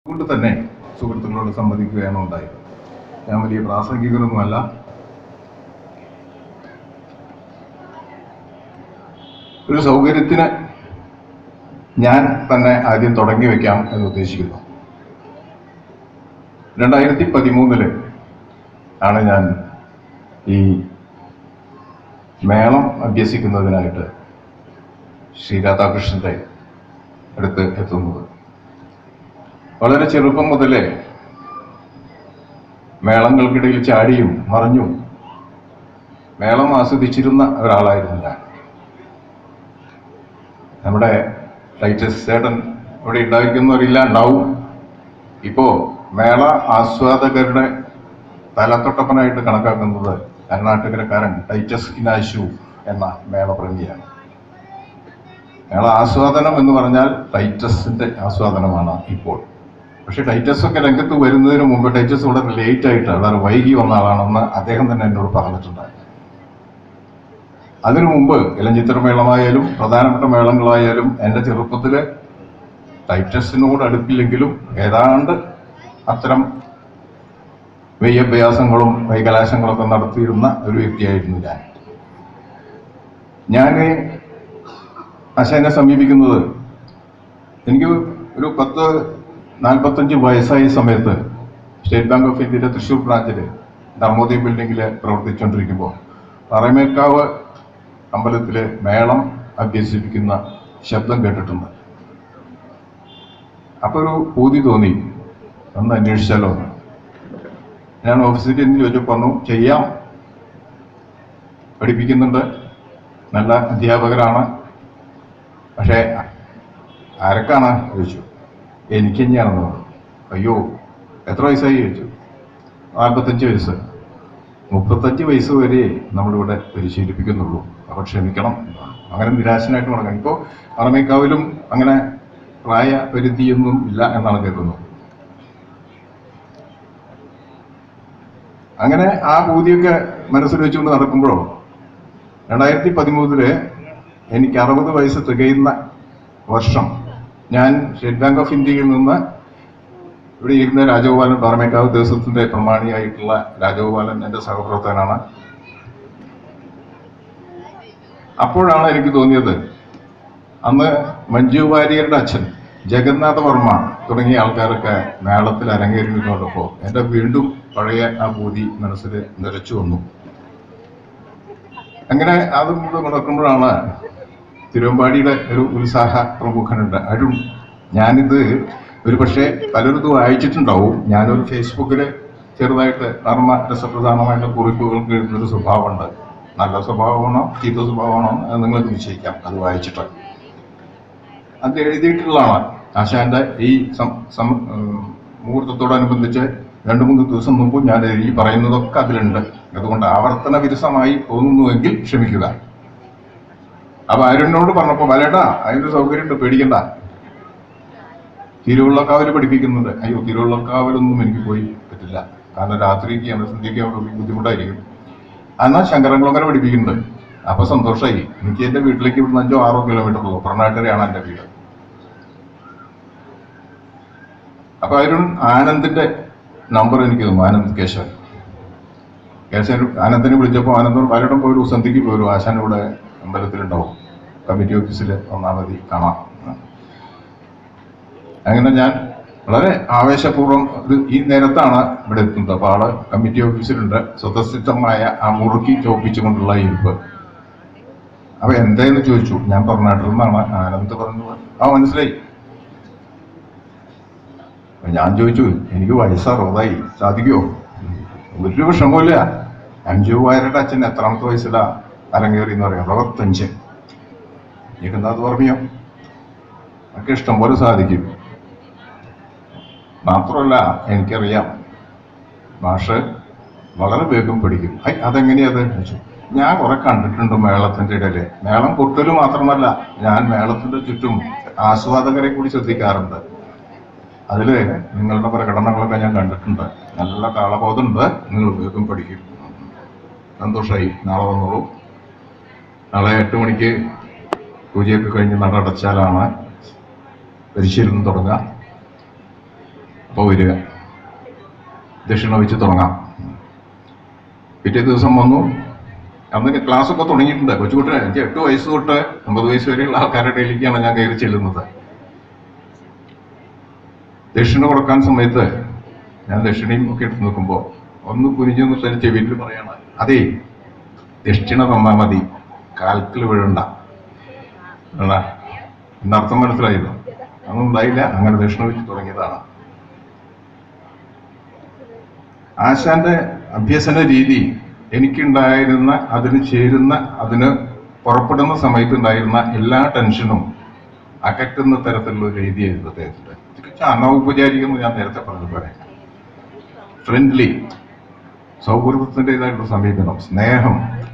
അതുകൊണ്ട് തന്നെ സുഹൃത്തുക്കളോട് സംവദിക്കുകയാണ് ഉണ്ടായത് ഞാൻ വലിയ പ്രാസംഗികരൊന്നുമല്ല ഒരു സൗകര്യത്തിന് ഞാൻ തന്നെ ആദ്യം തുടങ്ങി വെക്കാം എന്ന് ഉദ്ദേശിക്കുന്നു രണ്ടായിരത്തി പതിമൂന്നില് ആണ് ഞാൻ ഈ മേളം അഭ്യസിക്കുന്നതിനായിട്ട് ശ്രീ രാധാകൃഷ്ണന്റെ അടുത്ത് എത്തുന്നത് വളരെ ചെറുപ്പം മുതലേ മേളങ്ങൾക്കിടയിൽ ചാടിയും മറിഞ്ഞും മേളം ആസ്വദിച്ചിരുന്ന ഒരാളായിരുന്നു ഞാൻ നമ്മുടെ ടൈറ്റസ് ചേട്ടൻ ഇവിടെ ഉണ്ടായിരിക്കുന്നവരില്ല ഉണ്ടാവും ഇപ്പോ മേള ആസ്വാദകരുടെ തലത്തൊട്ടപ്പനായിട്ട് കണക്കാക്കുന്നത് കർണാടകരക്കാരൻ ടൈറ്റസ് ഇനാശു എന്ന മേളപ്രേമിയാണ് മേള ആസ്വാദനം എന്ന് പറഞ്ഞാൽ ടൈറ്റസിന്റെ ആസ്വാദനമാണ് ഇപ്പോൾ പക്ഷെ ടൈറ്റസ് ഒക്കെ രംഗത്ത് വരുന്നതിന് മുമ്പ് ടൈറ്റസ് വളരെ ലേറ്റ് ആയിട്ട് വളരെ വൈകി വന്ന ആളാണെന്ന് അദ്ദേഹം തന്നെ എന്നോട് പറഞ്ഞിട്ടുണ്ട് അതിനു മുമ്പ് ഇലഞ്ഞിത്തരമേളമായാലും പ്രധാനപ്പെട്ട മേളങ്ങളായാലും എൻ്റെ ചെറുപ്പത്തില് ടൈറ്റസിനോട് അടുക്കില്ലെങ്കിലും ഏതാണ്ട് അത്തരം വെയ്യഭ്യാസങ്ങളും വൈകലാശങ്ങളൊക്കെ നടത്തിയിരുന്ന ഒരു വ്യക്തിയായിരുന്നു ഞാൻ ഞാൻ അശാനെ സമീപിക്കുന്നത് എനിക്ക് ഒരു പത്ത് നാൽപ്പത്തഞ്ച് വയസ്സായ സമയത്ത് സ്റ്റേറ്റ് ബാങ്ക് ഓഫ് ഇന്ത്യയുടെ തൃശ്ശൂർ ബ്രാഞ്ചിൽ നർമ്മോദയ ബിൽഡിങ്ങിൽ പ്രവർത്തിച്ചുകൊണ്ടിരിക്കുമ്പോൾ പറമേക്കാവ് അമ്പലത്തിലെ മേളം അഭ്യസിപ്പിക്കുന്ന ശബ്ദം കേട്ടിട്ടുണ്ട് അപ്പോൾ ഒരു പൂതി തോന്നി ഒന്ന് അന്വേഷിച്ചാലോ എന്ന് ഞാൻ ഓഫീസിൽ ചെന്ന് ചോദിച്ചപ്പോൾ പറഞ്ഞു ചെയ്യാം പഠിപ്പിക്കുന്നുണ്ട് നല്ല അധ്യാപകരാണ് പക്ഷേ ആരൊക്കെയാണ് ചോദിച്ചു എനിക്ക് തന്നെയാണെന്ന് പറഞ്ഞു അയ്യോ എത്ര വയസ്സായി ചോദിച്ചു നാൽപ്പത്തഞ്ച് വയസ്സ് മുപ്പത്തഞ്ച് വയസ്സ് വരെ നമ്മളിവിടെ പരിശീലിപ്പിക്കുന്നുള്ളൂ അപ്പോൾ ക്ഷമിക്കണം അങ്ങനെ നിരാശനായിട്ട് തുടങ്ങാം ഇപ്പോൾ പറമേക്കാവിലും അങ്ങനെ പ്രായപരിധിയൊന്നും ഇല്ല എന്നാണ് കേൾക്കുന്നത് അങ്ങനെ ആ ഭൂതിയൊക്കെ മനസ്സിൽ വെച്ചുകൊണ്ട് നടക്കുമ്പോഴോ രണ്ടായിരത്തി പതിമൂന്നില് എനിക്ക് അറുപത് വയസ്സ് തികയുന്ന വർഷം ഞാൻ സ്റ്റേറ്റ് ബാങ്ക് ഓഫ് ഇന്ത്യയിൽ നിന്ന് ഇവിടെ ഇരുന്ന രാജഗോപാലൻ പാറമേക്കാവ് ദേവസ്വത്തിന്റെ പ്രമാണിയായിട്ടുള്ള രാജഗോപാലൻ എൻ്റെ സഹപ്രവർത്തകനാണ് അപ്പോഴാണ് എനിക്ക് തോന്നിയത് അന്ന് മഞ്ജു വാര്യരുടെ അച്ഛൻ ജഗന്നാഥ വർമ്മ തുടങ്ങിയ ആൾക്കാരൊക്കെ മേളത്തിൽ അരങ്ങേറിയിരുന്നോടൊപ്പം എൻ്റെ വീണ്ടും പഴയ ആ ഭൂതി മനസ്സിൽ നിറച്ചു വന്നു അങ്ങനെ അതും കൂടെ നടക്കുമ്പോഴാണ് തിരുവമ്പാടിയുടെ ഒരു ഉത്സാഹ പ്രമുഖനുണ്ട് അരുൺ ഞാനിത് ഒരു പക്ഷേ പലരും ഇത് വായിച്ചിട്ടുണ്ടാവും ഞാനൊരു ഫേസ്ബുക്കിൽ ചെറുതായിട്ട് നർമ്മ രസപ്രധാനമായിട്ടുള്ള കുറിപ്പുകൾക്ക് എഴുതുന്നൊരു സ്വഭാവമുണ്ട് നല്ല സ്വഭാവമാണോ ചീത്ത സ്വഭാവമാണോ അത് നിങ്ങൾക്ക് നിശ്ചയിക്കാം അത് വായിച്ചിട്ട് അത് എഴുതിയിട്ടുള്ളതാണ് ആശാന്റെ ഈ സം- സം- ഉം, മുഹൂർത്തത്തോടനുബന്ധിച്ച് രണ്ടു മൂന്ന് ദിവസം മുമ്പ് ഞാൻ ഈ പറയുന്നതൊക്കെ അതിലുണ്ട് അതുകൊണ്ട് ആവർത്തന വിരസമായി തോന്നുന്നുവെങ്കിൽ ക്ഷമിക്കുക അപ്പൊ അരുണിനോട് പറഞ്ഞപ്പോ വലേട്ടാ അതിന്റെ സൗകര്യമുണ്ട് പേടിക്കണ്ട തിരുവള്ളക്കാവിൽ പഠിപ്പിക്കുന്നുണ്ട് അയ്യോ തിരുവള്ളക്കാവിലൊന്നും എനിക്ക് പോയി പറ്റില്ല കാരണം രാത്രിക്ക് സന്ധ്യയ്ക്ക് അവിടെ ബുദ്ധിമുട്ടായിരിക്കും എന്നാൽ ശങ്കരൻകുളങ്ങര പഠിപ്പിക്കുന്നുണ്ട് അപ്പൊ സന്തോഷമായി എനിക്ക് എന്റെ വീട്ടിലേക്ക് ഇവിടുന്ന് അഞ്ചോ ആറോ കിലോമീറ്റർ ഉള്ളൂ പുറനാട്ടുകരയാണ് എന്റെ വീട് അപ്പൊ അരുൺ ആനന്ദിന്റെ നമ്പർ എനിക്ക് തന്നു ആനന്ദ് കേശവൻ കേശവൻ ആനന്ദിനെ വിളിച്ചപ്പോൾ ആനന്ദോട് പലയിടം പോയൊരു സന്ധിക്ക് പോയൊരു ആശാൻ ഇവിടെ അമ്പലത്തിലുണ്ടാവും കമ്മിറ്റി ഓഫീസിൽ വന്നാൽ മതി കാണാം അങ്ങനെ ഞാൻ വളരെ ആവേശപൂർവ്വം ഒരു ഈ നേരത്താണ് ഇവിടെ എത്തുന്നത് അപ്പോൾ ആള് കമ്മിറ്റി ഓഫീസിലുണ്ട് സ്വതസിദ്ധമായ ആ മുറുക്കി ചോപ്പിച്ചുകൊണ്ടുള്ള ഇരിപ്പ് അപ്പൊ എന്തേന്ന് ചോദിച്ചു ഞാൻ പറഞ്ഞിട്ടിൽ നിന്നാണ് ആനന്ദ് പറഞ്ഞത് ആ മനസ്സിലായി അപ്പൊ ഞാൻ ചോദിച്ചു എനിക്ക് വയസ്സ് അറുപതായി സാധിക്കുമോ ഒരു വിഷമമില്ല അഞ്ചു വായരുടെ അച്ഛൻ എത്രാമത്തെ വയസ്സിലാ അരങ്ങേറി എന്ന് പറയാം അറുപത്തഞ്ച് എനിക്കെന്താ അത് ഓർമ്മയോ ഒക്കെ ഇഷ്ടം പോലെ സാധിക്കും മാത്രമല്ല എനിക്കറിയാം മാഷ് വളരെ വേഗം പഠിക്കും ഐ അതെങ്ങനെയത് ചോദിച്ചു ഞാൻ കുറെ കണ്ടിട്ടുണ്ട് മേളത്തിന്റെ ഇടയില് മേളം കൊട്ടല് മാത്രമല്ല ഞാൻ മേളത്തിന്റെ ചുറ്റും ആസ്വാദകരെ കൂടി ശ്രദ്ധിക്കാറുണ്ട് അതില് നിങ്ങളുടെ പ്രകടനങ്ങളൊക്കെ ഞാൻ കണ്ടിട്ടുണ്ട് നല്ല താളബോധമുണ്ട് നിങ്ങൾ വേഗം പഠിക്കും സന്തോഷമായി നാളെ വന്നോളൂ നാളെ എട്ട് മണിക്ക് പൂജയൊക്കെ കഴിഞ്ഞ് നട അടച്ചാലാണ് പരിശീലനം തുടങ്ങുക അപ്പോൾ വരിക ദക്ഷിണ വെച്ച് തുടങ്ങാം പിറ്റേ ദിവസം വന്നു അന്ന് ക്ലാസ് ഒക്കെ തുടങ്ങിയിട്ടുണ്ട് കൊച്ചുകുട്ടി എനിക്ക് എട്ട് വയസ്സ് തൊട്ട് ഒമ്പത് വയസ്സ് വരെയുള്ള ആൾക്കാരുടെ ഇടയിലേക്കാണ് ഞാൻ കയറി ചെല്ലുന്നത് ദക്ഷിണ കൊടുക്കാൻ സമയത്ത് ഞാൻ ദക്ഷിണയും ഒക്കെ എടുത്ത് നോക്കുമ്പോൾ ഒന്ന് കുനിഞ്ഞു നിന്നിട്ട് ചെവിയിൽ പറയണം അതേ ദക്ഷിണ തന്നാൽ മതി കാൽക്കിൽ വീഴണ്ട എന്നാ എന്നർത്ഥം മനസ്സിലായില്ല അതൊന്നും ഉണ്ടായില്ല അങ്ങനെ ദക്ഷിണ വെച്ച് തുടങ്ങിയതാണ് ആശാന്റെ അഭ്യസന രീതി എനിക്കുണ്ടായിരുന്ന അതിന് ചേരുന്ന അതിന് പുറപ്പെടുന്ന സമയത്ത് ഉണ്ടായിരുന്ന എല്ലാ ടെൻഷനും അകറ്റുന്ന തരത്തിലുള്ള ഒരു രീതിയായിരുന്നു അദ്ദേഹത്തിന്റെ തികച്ചും അനൗപചാരികം എന്ന് ഞാൻ നേരത്തെ പറഞ്ഞതുപോലെ ഫ്രണ്ട്ലി സൗഹൃദത്തിൻ്റെതായിട്ടുള്ള സമീപനം സ്നേഹം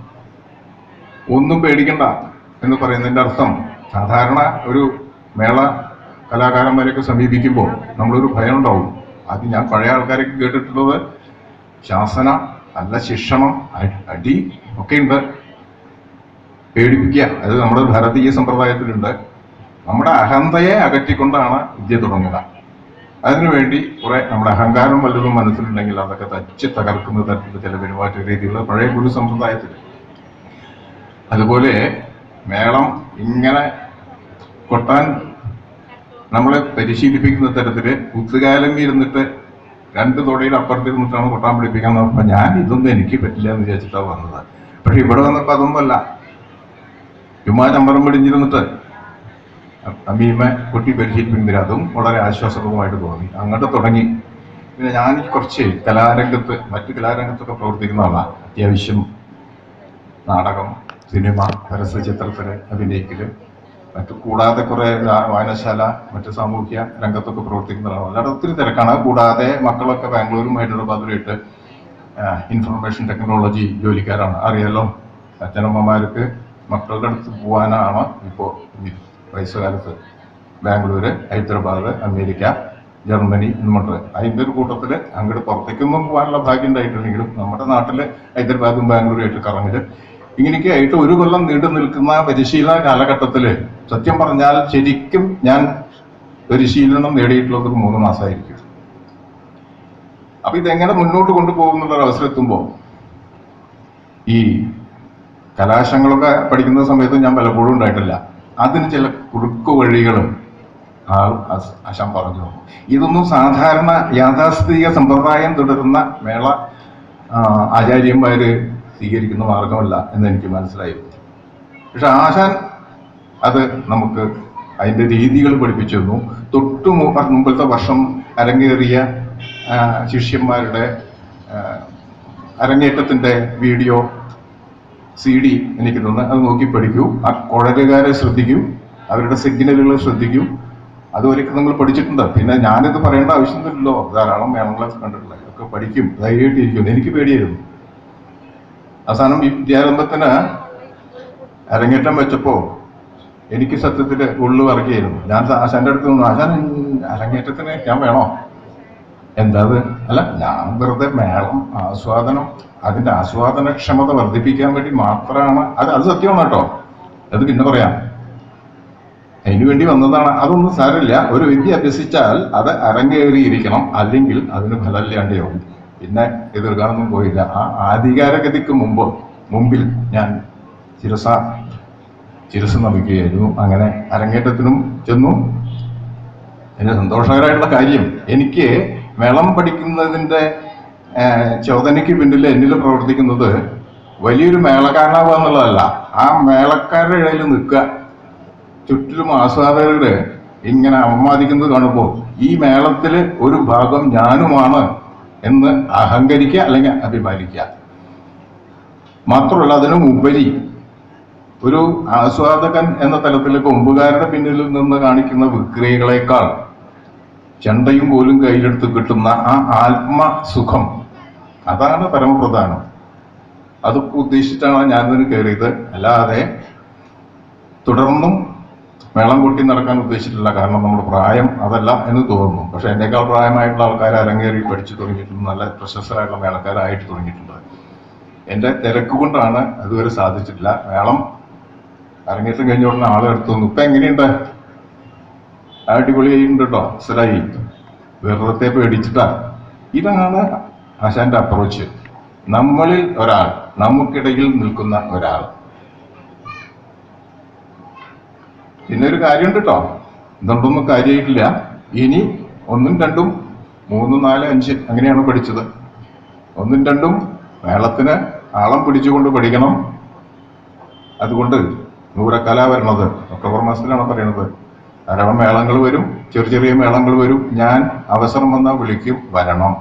ഒന്നും പേടിക്കണ്ട എന്ന് പറയുന്നതിന്റെ അർത്ഥം സാധാരണ ഒരു മേള കലാകാരന്മാരെയൊക്കെ സമീപിക്കുമ്പോൾ നമ്മളൊരു ഭയം ഉണ്ടാവും അത് ഞാൻ പഴയ ആൾക്കാരൊക്കെ കേട്ടിട്ടുള്ളത് ശാസന നല്ല ശിക്ഷണം അ- അടി ഒക്കെ ഉണ്ട് പേടിപ്പിക്കുക അത് നമ്മുടെ ഭാരതീയ സമ്പ്രദായത്തിലുണ്ട് നമ്മുടെ അഹന്തയെ അകറ്റിക്കൊണ്ടാണ് വിദ്യ തുടങ്ങുക അതിനുവേണ്ടി കുറെ നമ്മുടെ അഹങ്കാരം വല്ലതും മനസ്സിലുണ്ടെങ്കിൽ അതൊക്കെ തച്ച് തകർക്കുന്ന തരത്തിലുള്ള ചില പെരുമാറ്റ രീതികൾ പഴയ ഗുരു സമ്പ്രദായത്തിൽ അതുപോലെ മേളം ഇങ്ങനെ കൊട്ടാൻ നമ്മളെ പരിശീലിപ്പിക്കുന്ന തരത്തില് കുത്തുകാലം ഇരുന്നിട്ട് രണ്ട് തൊടയിൽ അപ്പുറത്ത് ഇരുന്നിട്ടാണ് കൊട്ടാൻ പിടിപ്പിക്കാൻ നോക്കുമ്പോൾ ഞാൻ ഇതൊന്നും എനിക്ക് പറ്റില്ല എന്ന് വിചാരിച്ചിട്ടാണ് വന്നത് പക്ഷെ ഇവിടെ വന്നപ്പോൾ അതൊന്നുമല്ല ചുമ്മാ ചമ്പരം പിടിഞ്ഞിരുന്നിട്ട് അമ്മീമ്മ കൊട്ടി പരിശീലിപ്പിക്കുന്നില്ല അതും വളരെ ആശ്വാസപ്രദമായിട്ട് തോന്നി അങ്ങോട്ട് തുടങ്ങി പിന്നെ ഞാൻ കുറച്ച് കലാരംഗത്ത് മറ്റു കലാരംഗത്തൊക്കെ പ്രവർത്തിക്കുന്ന ആളാണ് അത്യാവശ്യം നാടകം സിനിമ പരസ്യചിത്രത്തില് അഭിനയിക്കല് മറ്റു കൂടാതെ കുറെ വാ- വായനശാല മറ്റു സാമൂഹ്യ രംഗത്തൊക്കെ പ്രവർത്തിക്കുന്ന ആളാണ് അല്ലാതെ ഒത്തിരി തിരക്കാണ് അത് കൂടാതെ മക്കളൊക്കെ ബാംഗ്ലൂരും ഹൈദരാബാദിലായിട്ട് ഇൻഫർമേഷൻ ടെക്നോളജി ജോലിക്കാരാണ് അറിയാലോ അച്ഛനമ്മമാർക്ക് മക്കളുടെ അടുത്ത് പോകാനാണ് ഇപ്പോൾ ഈ വയസ്സുകാലത്ത് ബാംഗ്ലൂര് ഹൈദരാബാദ് അമേരിക്ക ജർമ്മനി എന്നുമുണ്ട് അതിൻ്റെ ഒരു കൂട്ടത്തിൽ അങ്ങോട്ട് പുറത്തേക്കൊന്നും പോകാനുള്ള ഭാഗ്യം ഉണ്ടായിട്ടില്ലെങ്കിലും നമ്മുടെ നാട്ടില് ഹൈദരാബാദും ബാംഗ്ലൂരും ആയിട്ട് കറങ്ങല് ഇങ്ങനെയൊക്കെ ആയിട്ട് ഒരു കൊല്ലം നീണ്ടു നിൽക്കുന്ന പരിശീലന കാലഘട്ടത്തില് സത്യം പറഞ്ഞാൽ ശരിക്കും ഞാൻ പരിശീലനം നേടിയിട്ടുള്ളത് ഒരു മൂന്ന് മാസമായിരിക്കും അപ്പൊ ഇതെങ്ങനെ മുന്നോട്ട് കൊണ്ടുപോകുന്നുള്ള ഒരു അവസരം എത്തുമ്പോൾ ഈ കലാശങ്ങളൊക്കെ പഠിക്കുന്ന സമയത്ത് ഞാൻ പലപ്പോഴും ഉണ്ടായിട്ടില്ല അതിന് ചില കുറുക്കു വഴികളും ആൾ അസ്- ആശാൻ പറഞ്ഞു ഇതൊന്നും സാധാരണ യാഥാസ്ഥിതിക സമ്പ്രദായം തുടരുന്ന മേള ആ, ആചാര്യന്മാര് സ്വീകരിക്കുന്ന മാർഗമല്ല എന്ന് എനിക്ക് മനസ്സിലായി പക്ഷെ ആശാൻ അത് നമുക്ക് അതിന്റെ രീതികൾ പഠിപ്പിച്ചു തന്നു തൊട്ടു മു- മുമ്പത്തെ വർഷം അരങ്ങേറിയ ആ, ശിഷ്യന്മാരുടെ ആ, അരങ്ങേറ്റത്തിന്റെ വീഡിയോ സി ഡി എനിക്ക് തന്ന് അത് നോക്കി പഠിക്കൂ ആ കുഴലുകാരെ ശ്രദ്ധിക്കൂ അവരുടെ സിഗ്നലുകൾ ശ്രദ്ധിക്കൂ അതുവരെയൊക്കെ നിങ്ങൾ പഠിച്ചിട്ടുണ്ട് പിന്നെ ഞാനിത് പറയേണ്ട ആവശ്യമൊന്നുമില്ലല്ലോ ധാരാളം മേളങ്ങളൊക്കെ കണ്ടിട്ടില്ല ഇതൊക്കെ പഠിക്കും ധൈര്യമായിട്ടിരിക്കും എനിക്ക് പേടിയായിരുന്നു അവസാനം ഈ വിദ്യാരംഭത്തിന് അരങ്ങേറ്റം വെച്ചപ്പോ എനിക്ക് സത്യത്തില് ഉള്ളു ഇറക്കിയായിരുന്നു ഞാൻ ആശാന്റെ അടുത്ത് നിന്നു ആശാൻ അരങ്ങേറ്റത്തിന് ഞാൻ വേണോ എന്താ അത് അല്ല ഞാൻ വെറുതെ മേളം ആസ്വാദനം അതിന്റെ ആസ്വാദനക്ഷമത വർദ്ധിപ്പിക്കാൻ വേണ്ടി മാത്രമാണ് അത് അത് സത്യമാണ് കേട്ടോ അത് പിന്നെ പറയാം അതിനു വേണ്ടി വന്നതാണ് അതൊന്നും സാരമില്ല ഒരു വിദ്യ അഭ്യസിച്ചാൽ അത് അരങ്ങേറിയിരിക്കണം അല്ലെങ്കിൽ അതിന് ഫലമില്ലാണ്ടാവും പിന്നെ എതിർക്കാനൊന്നും പോയില്ല ആ ആധികാരഗതിക്ക് മുമ്പ് മുമ്പിൽ ഞാൻ ചിരസ ചിരസ് നമിക്കുകയായിരുന്നു അങ്ങനെ അരങ്ങേറ്റത്തിനും ചെന്നു എന്റെ സന്തോഷകരമായിട്ടുള്ള കാര്യം എനിക്ക് മേളം പഠിക്കുന്നതിന്റെ ആ, ചോദനയ്ക്ക് പിന്നിൽ എന്നിൽ പ്രവർത്തിക്കുന്നത് വലിയൊരു മേളക്കാരനാവുക എന്നുള്ളതല്ല ആ മേളക്കാരുടെ ഇടയിൽ നിൽക്കുക ചുറ്റിലും ആസ്വാദകര് ഇങ്ങനെ അവമാനിക്കുന്നത് കാണുമ്പോൾ ഈ മേളത്തില് ഒരു ഭാഗം ഞാനുമാണ് എന്ന് അഹങ്കരിക്കുക അല്ലെങ്കിൽ അഭിമാനിക്കുക മാത്രമല്ല അതിനും ഉപരി ഒരു ആസ്വാദകൻ എന്ന തലത്തിൽ കൊമ്പുകാരുടെ പിന്നിൽ നിന്ന് കാണിക്കുന്ന വിക്രിയകളെക്കാൾ ചെണ്ടയും പോലും കയ്യിലെടുത്ത് കിട്ടുന്ന ആ ആത്മസുഖം അതാണ് പരമപ്രധാനം അതൊക്കെ ഉദ്ദേശിച്ചിട്ടാണ് ഞാനിതിന് കയറിയത് അല്ലാതെ തുടർന്നും മേളം കൊട്ടി നടക്കാൻ ഉദ്ദേശിച്ചിട്ടില്ല കാരണം നമ്മുടെ പ്രായം അതല്ല എന്ന് തോന്നുന്നു പക്ഷെ എന്നേക്കാൾ പ്രായമായിട്ടുള്ള ആൾക്കാർ അരങ്ങേറി പഠിച്ചു തുടങ്ങിയിട്ടുണ്ട് നല്ല പ്രശസ്തരായിട്ടുള്ള മേളക്കാരായിട്ട് തുടങ്ങിയിട്ടുണ്ട് എന്റെ തിരക്ക് കൊണ്ടാണ് അതുവരെ സാധിച്ചിട്ടില്ല മേളം അരങ്ങേറ്റം കഴിഞ്ഞ ഉടനെ ആളെ എടുത്തു വന്നു ഇപ്പൊ എങ്ങനെയുണ്ട് അടിപൊളിയായിട്ടുണ്ട് കേട്ടോ സ്ഥലമായി വെറുതെ പേടിച്ചിട്ടാ ഇതാണ് ആശാന്റെ അപ്രോച്ച് നമ്മളിൽ ഒരാൾ നമുക്കിടയിൽ നിൽക്കുന്ന ഒരാൾ പിന്നെ ഒരു കാര്യമുണ്ട് കേട്ടോ ഇതുകൊണ്ടൊന്നും കാര്യമായിട്ടില്ല ഇനി ഒന്നും രണ്ടും മൂന്ന് നാല് അഞ്ച് അങ്ങനെയാണ് പഠിച്ചത് ഒന്നും രണ്ടും മേളത്തിന് ആളം പിടിച്ചുകൊണ്ട് പഠിക്കണം അതുകൊണ്ട് നൂറക്കല വരണത് ഒക്ടോബർ മാസത്തിലാണ് പറയണത് ധാരാളം മേളങ്ങൾ വരും ചെറിയ ചെറിയ മേളങ്ങൾ വരും ഞാൻ അവസരം വന്നാൽ വിളിക്കും വരണം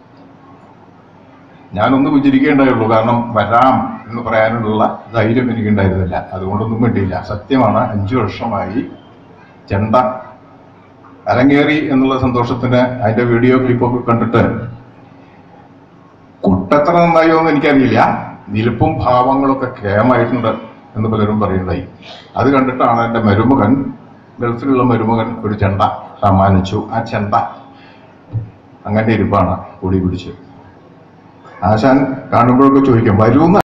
ഞാനൊന്ന് വിചരിക്കേണ്ടതുള്ളൂ കാരണം വരാം എന്ന് പറയാനുള്ള ധൈര്യം എനിക്കുണ്ടായിരുന്നില്ല അതുകൊണ്ടൊന്നും വേണ്ടിയില്ല സത്യമാണ് അഞ്ചു വർഷമായി ചെണ്ട അരങ്ങേറി എന്നുള്ള സന്തോഷത്തിന് അതിന്റെ വീഡിയോ ക്ലിപ്പൊക്കെ കണ്ടിട്ട് കുട്ടത്ര നന്നായോ എന്ന് എനിക്കറിയില്ല നിലപ്പും ഭാവങ്ങളൊക്കെ കേമായിട്ടുണ്ട് എന്ന് പലരും പറയുണ്ടായി അത് കണ്ടിട്ടാണ് എൻ്റെ മരുമകൻ ഗൾഫിലുള്ള മരുമകൻ ഒരു ചെണ്ട സമ്മാനിച്ചു ആ ചെണ്ട അങ്ങനെ ഇരിപ്പാണ് കൂടി പിടിച്ച് ആശാൻ കാണുമ്പോഴൊക്കെ ചോദിക്കും വരൂന്ന്